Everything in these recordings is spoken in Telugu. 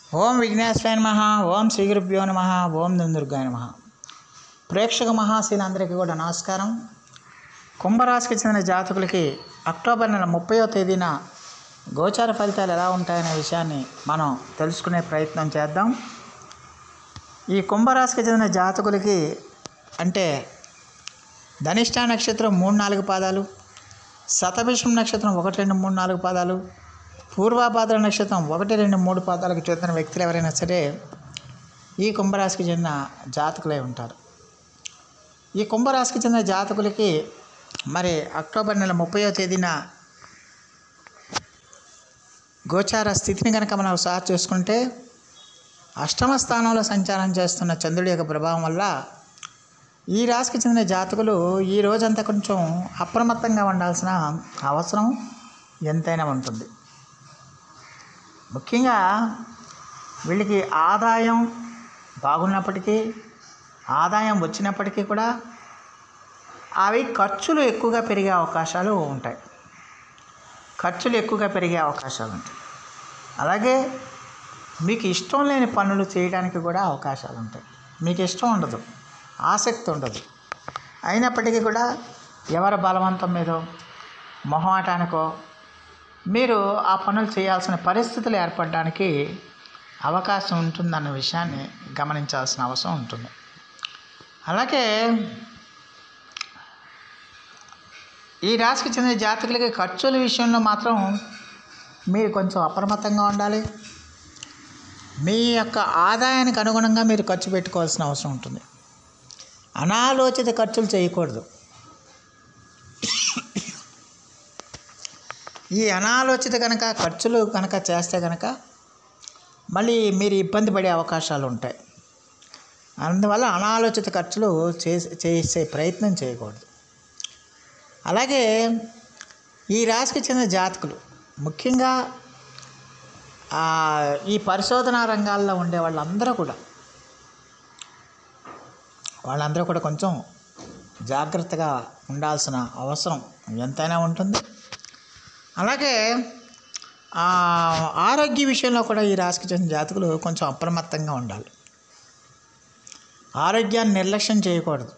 ఓం విఘ్నేశ్వరాయ నమ ఓం శ్రీ గురుభ్యో నమ ఓం దుందుర్గాయ నమ ప్రేక్షక మహాశీలందరికీ కూడా నమస్కారం కుంభరాశికి చెందిన జాతకులకి అక్టోబర్ నెల ముప్పయో తేదీన గోచార ఫలితాలు ఎలా ఉంటాయనే విషయాన్ని మనం తెలుసుకునే ప్రయత్నం చేద్దాం ఈ కుంభరాశికి చెందిన జాతకులకి అంటే ధనిష్ట నక్షత్రం మూడు నాలుగు పాదాలు శతభిషం నక్షత్రం ఒకటి రెండు మూడు నాలుగు పాదాలు పూర్వాభాద్ర నక్షత్రం ఒకటి రెండు మూడు పాదాలకు చెందిన వ్యక్తులు ఎవరైనా సరే ఈ కుంభరాశికి చెందిన జాతకులై ఉంటారు ఈ కుంభరాశికి చెందిన జాతకులకి మరి అక్టోబర్ నెల ముప్పయో తేదీన గోచార స్థితిని కనుక మనం ఒకసారి చూసుకుంటే అష్టమ స్థానంలో సంచారం చేస్తున్న చంద్రుడి యొక్క ప్రభావం వల్ల ఈ రాశికి చెందిన జాతకులు ఈ రోజంతా కొంచెం అప్రమత్తంగా ఉండాల్సిన అవసరం ఎంతైనా ఉంటుంది ముఖ్యంగా వీళ్ళకి ఆదాయం బాగున్నప్పటికీ ఆదాయం వచ్చినప్పటికీ కూడా అవి ఖర్చులు ఎక్కువగా పెరిగే అవకాశాలు ఉంటాయి ఖర్చులు ఎక్కువగా పెరిగే అవకాశాలు ఉంటాయి అలాగే మీకు ఇష్టం లేని పనులు చేయడానికి కూడా అవకాశాలు ఉంటాయి మీకు ఇష్టం ఉండదు ఆసక్తి ఉండదు అయినప్పటికీ కూడా ఎవరి బలవంతం మీదో మొహమాటానికో మీరు ఆ పనులు చేయాల్సిన పరిస్థితులు ఏర్పడడానికి అవకాశం ఉంటుందన్న విషయాన్ని గమనించాల్సిన అవసరం ఉంటుంది అలాగే ఈ రాశికి చెందిన జాతకులకి ఖర్చుల విషయంలో మాత్రం మీరు కొంచెం అప్రమత్తంగా ఉండాలి మీ యొక్క ఆదాయానికి అనుగుణంగా మీరు ఖర్చు పెట్టుకోవాల్సిన అవసరం ఉంటుంది అనాలోచిత ఖర్చులు చేయకూడదు ఈ అనాలోచిత కనుక ఖర్చులు కనుక చేస్తే కనుక మళ్ళీ మీరు ఇబ్బంది పడే అవకాశాలు ఉంటాయి అందువల్ల అనాలోచిత ఖర్చులు చేసే చేసే ప్రయత్నం చేయకూడదు అలాగే ఈ రాశికి చెందిన జాతకులు ముఖ్యంగా ఆ, ఈ పరిశోధనా రంగాల్లో ఉండే వాళ్ళందరూ కూడా వాళ్ళందరూ కూడా కొంచెం జాగ్రత్తగా ఉండాల్సిన అవసరం ఎంతైనా ఉంటుంది అలాగే ఆ, ఆరోగ్య విషయంలో కూడా ఈ రాశికి చెందిన జాతకులు కొంచెం అప్రమత్తంగా ఉండాలి ఆరోగ్యాన్ని నిర్లక్ష్యం చేయకూడదు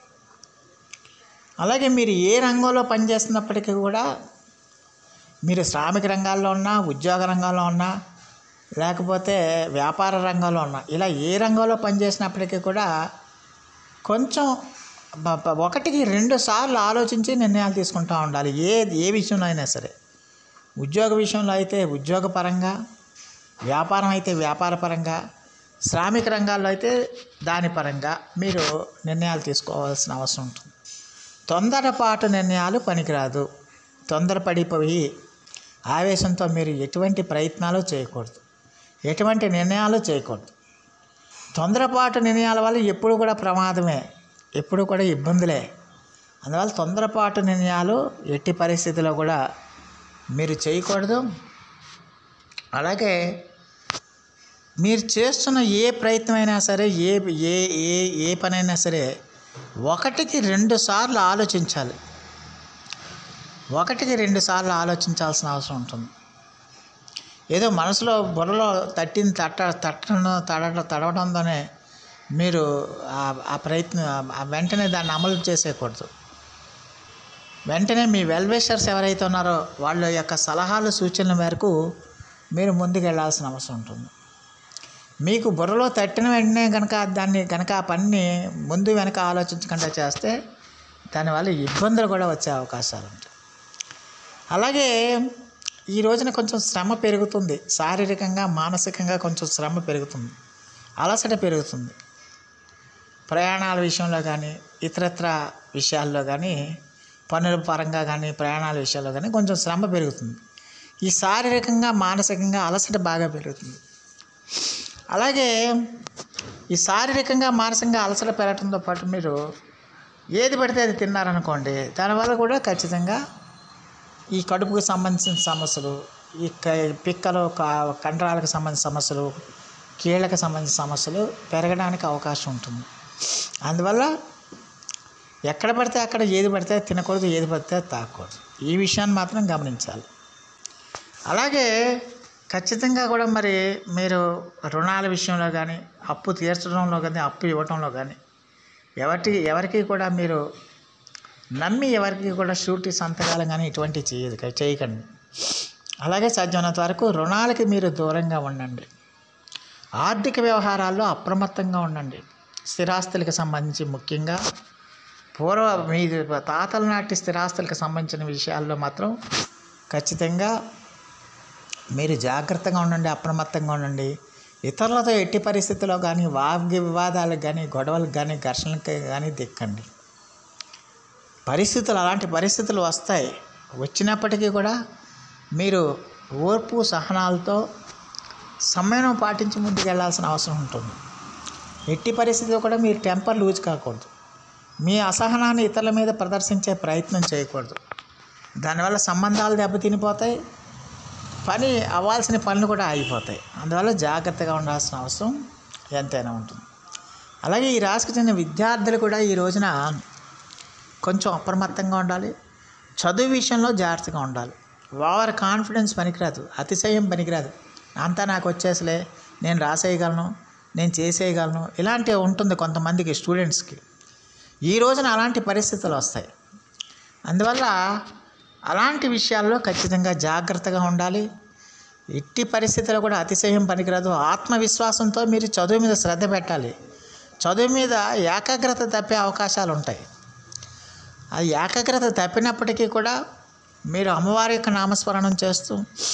అలాగే మీరు ఏ రంగంలో పనిచేస్తున్నప్పటికీ కూడా మీరు శ్రామిక రంగాల్లో ఉన్నా ఉద్యోగ రంగంలో ఉన్నా లేకపోతే వ్యాపార రంగంలో ఉన్నా ఇలా ఏ రంగంలో పనిచేసినప్పటికీ కూడా కొంచెం బ- బ- ఒకటికి రెండు సార్లు ఆలోచించి నిర్ణయాలు తీసుకుంటూ ఉండాలి ఏ ఏ విషయంలో అయినా సరే ఉద్యోగ విషయంలో అయితే ఉద్యోగ పరంగా వ్యాపారం అయితే వ్యాపార పరంగా శ్రామిక రంగాల్లో అయితే దాని పరంగా మీరు నిర్ణయాలు తీసుకోవాల్సిన అవసరం ఉంటుంది తొందరపాటు నిర్ణయాలు పనికిరాదు తొందరపడిపోయి ఆవేశంతో మీరు ఎటువంటి ప్రయత్నాలు చేయకూడదు ఎటువంటి నిర్ణయాలు చేయకూడదు తొందరపాటు నిర్ణయాల వల్ల ఎప్పుడు కూడా ప్రమాదమే ఎప్పుడు కూడా ఇబ్బందులే అందువల్ల తొందరపాటు నిర్ణయాలు ఎట్టి పరిస్థితిలో కూడా మీరు చేయకూడదు అలాగే మీరు చేస్తున్న ఏ ప్రయత్నమైనా సరే ఏ ఏ ఏ ఏ పనైనా సరే ఒకటికి రెండు సార్లు ఆలోచించాలి ఒకటికి రెండు సార్లు ఆలోచించాల్సిన అవసరం ఉంటుంది ఏదో మనసులో బుర్రలో తట్టిన తట్ట తట్టడం తడట తడవడంతోనే మీరు ఆ- ఆ ప్రయత్నం ఆ వెంటనే దాన్ని అమలు చేసేయకూడదు వెంటనే మీ వెల్విషర్స్ ఎవరైతే ఉన్నారో వాళ్ళ యొక్క సలహాలు సూచనల మేరకు మీరు ముందుకు వెళ్ళాల్సిన అవసరం ఉంటుంది మీకు బుర్రలో తట్టిన వెంటనే కనుక దాన్ని కనుక ఆ పనిని ముందు వెనక ఆలోచించకుండా చేస్తే దానివల్ల ఇబ్బందులు కూడా వచ్చే అవకాశాలు ఉంటాయి అలాగే ఈ రోజున కొంచెం శ్రమ పెరుగుతుంది శారీరకంగా మానసికంగా కొంచెం శ్రమ పెరుగుతుంది అలసట పెరుగుతుంది ప్రయాణాల విషయంలో కానీ ఇతరత్ర విషయాల్లో కానీ పనుల పరంగా కానీ ప్రయాణాల విషయాల్లో కానీ కొంచెం శ్రమ పెరుగుతుంది ఈ శారీరకంగా మానసికంగా అలసట బాగా పెరుగుతుంది అలాగే ఈ శారీరకంగా మానసికంగా అలసట పెరగడంతో పాటు మీరు ఏది పడితే అది తిన్నారనుకోండి దానివల్ల కూడా ఖచ్చితంగా ఈ కడుపుకు సంబంధించిన సమస్యలు ఈ క- పిక్కలు క- కండరాలకు సంబంధించిన సమస్యలు కీళ్ళకు సంబంధించిన సమస్యలు పెరగడానికి అవకాశం ఉంటుంది అందువల్ల ఎక్కడ పడితే అక్కడ ఏది పడితే అది తినకూడదు ఏది పడితే అది తాగకూడదు ఈ విషయాన్ని మాత్రం గమనించాలి అలాగే ఖచ్చితంగా కూడా మరి మీరు రుణాల విషయంలో కానీ అప్పు తీర్చడంలో కానీ అప్పు ఇవ్వడంలో కానీ ఎవరికి ఎవరికి కూడా మీరు నమ్మి ఎవరికి కూడా షూరిటీ సంతకాలు కానీ ఇటువంటివి చేయదు చేయకండి అలాగే సాధ్యమైనంత వరకు రుణాలకి మీరు దూరంగా ఉండండి ఆర్థిక వ్యవహారాల్లో అప్రమత్తంగా ఉండండి స్థిరాస్తులకు సంబంధించి ముఖ్యంగా పూర్వ మీ తాతల నాటి స్థిరాస్తులకు సంబంధించిన విషయాల్లో మాత్రం ఖచ్చితంగా మీరు జాగ్రత్తగా ఉండండి అప్రమత్తంగా ఉండండి ఇతరులతో ఎట్టి పరిస్థితుల్లో కానీ వాగ్య వివాదాలకు కానీ గొడవలకు కానీ ఘర్షణలకు కానీ దిక్కండి పరిస్థితులు అలాంటి పరిస్థితులు వస్తాయి వచ్చినప్పటికీ కూడా మీరు ఓర్పు సహనాలతో సమయం పాటించి ముందుకు వెళ్ళాల్సిన అవసరం ఉంటుంది ఎట్టి పరిస్థితుల్లో కూడా మీరు టెంపర్ లూజ్ కాకూడదు మీ అసహనాన్ని ఇతరుల మీద ప్రదర్శించే ప్రయత్నం చేయకూడదు దానివల్ల సంబంధాలు దెబ్బతినిపోతాయి పని అవ్వాల్సిన పనులు కూడా ఆగిపోతాయి అందువల్ల జాగ్రత్తగా ఉండాల్సిన అవసరం ఎంతైనా ఉంటుంది అలాగే ఈ రాశికి చెందిన విద్యార్థులు కూడా ఈ రోజున కొంచెం అప్రమత్తంగా ఉండాలి చదువు విషయంలో జాగ్రత్తగా ఉండాలి ఓవర్ కాన్ఫిడెన్స్ పనికిరాదు అతిశయం పనికిరాదు అంతా నాకు వచ్చేసలే నేను రాసేయగలను నేను చేసేయగలను ఇలాంటివి ఉంటుంది కొంతమందికి స్టూడెంట్స్కి ఈ రోజున అలాంటి పరిస్థితులు వస్తాయి అందువల్ల అలాంటి విషయాల్లో ఖచ్చితంగా జాగ్రత్తగా ఉండాలి ఎట్టి పరిస్థితుల్లో కూడా అతిశయం పనికిరాదు ఆత్మవిశ్వాసంతో మీరు చదువు మీద శ్రద్ధ పెట్టాలి చదువు మీద ఏకాగ్రత తప్పే అవకాశాలు ఉంటాయి అది ఏకాగ్రత తప్పినప్పటికీ కూడా మీరు అమ్మవారి యొక్క నామస్మరణం చేస్తూ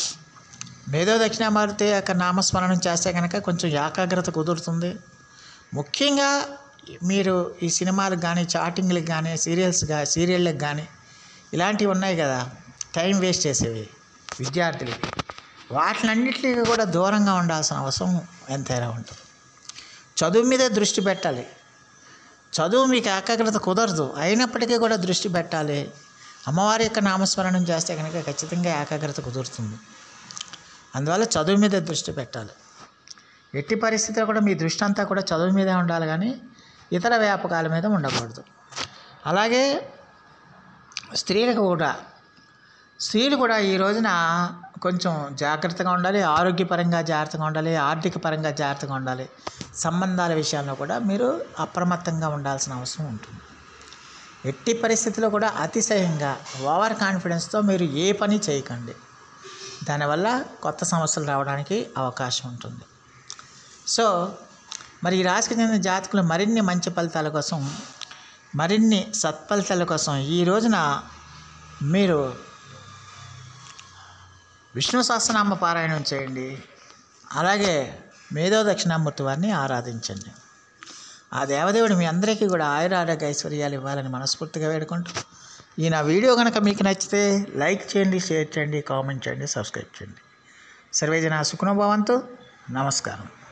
మేధో దక్షిణామూర్తి యొక్క నామస్మరణం చేస్తే కనుక కొంచెం ఏకాగ్రత కుదురుతుంది ముఖ్యంగా మీరు ఈ సినిమాలకు కానీ చాటింగ్లకు కానీ సీరియల్స్ గా సీరియళ్ళకి కానీ ఇలాంటివి ఉన్నాయి కదా టైం వేస్ట్ చేసేవి విద్యార్థులకి వాటిలన్నిటికీ కూడా దూరంగా ఉండాల్సిన అవసరం ఎంతైనా ఉంటుంది చదువు మీదే దృష్టి పెట్టాలి చదువు మీకు ఏకాగ్రత కుదరదు అయినప్పటికీ కూడా దృష్టి పెట్టాలి అమ్మవారి యొక్క నామస్మరణం చేస్తే కనుక ఖచ్చితంగా ఏకాగ్రత కుదురుతుంది అందువల్ల చదువు మీద దృష్టి పెట్టాలి ఎట్టి పరిస్థితిలో కూడా మీ దృష్టి అంతా కూడా చదువు మీదే ఉండాలి కానీ ఇతర వ్యాపకాల మీద ఉండకూడదు అలాగే స్త్రీలకు కూడా స్త్రీలు కూడా ఈ రోజున కొంచెం జాగ్రత్తగా ఉండాలి ఆరోగ్యపరంగా జాగ్రత్తగా ఉండాలి ఆర్థిక పరంగా జాగ్రత్తగా ఉండాలి సంబంధాల విషయాల్లో కూడా మీరు అప్రమత్తంగా ఉండాల్సిన అవసరం ఉంటుంది ఎట్టి పరిస్థితిలో కూడా అతిశయంగా ఓవర్ కాన్ఫిడెన్స్తో మీరు ఏ పని చేయకండి దానివల్ల కొత్త సమస్యలు రావడానికి అవకాశం ఉంటుంది సో మరి ఈ రాశికి చెందిన జాతకులు మరిన్ని మంచి ఫలితాల కోసం మరిన్ని సత్ఫలితాల కోసం ఈ రోజున మీరు విష్ణు సహస్రనామ పారాయణం చేయండి అలాగే మేధో దక్షిణామూర్తి వారిని ఆరాధించండి ఆ దేవదేవుడు మీ అందరికీ కూడా ఆయుర ఆరోగ్య ఐశ్వర్యాలు ఇవ్వాలని మనస్ఫూర్తిగా వేడుకుంటూ ఈ నా వీడియో కనుక మీకు నచ్చితే లైక్ చేయండి షేర్ చేయండి కామెంట్ చేయండి సబ్స్క్రైబ్ చేయండి సర్వేజన సుఖనుభవంతో నమస్కారం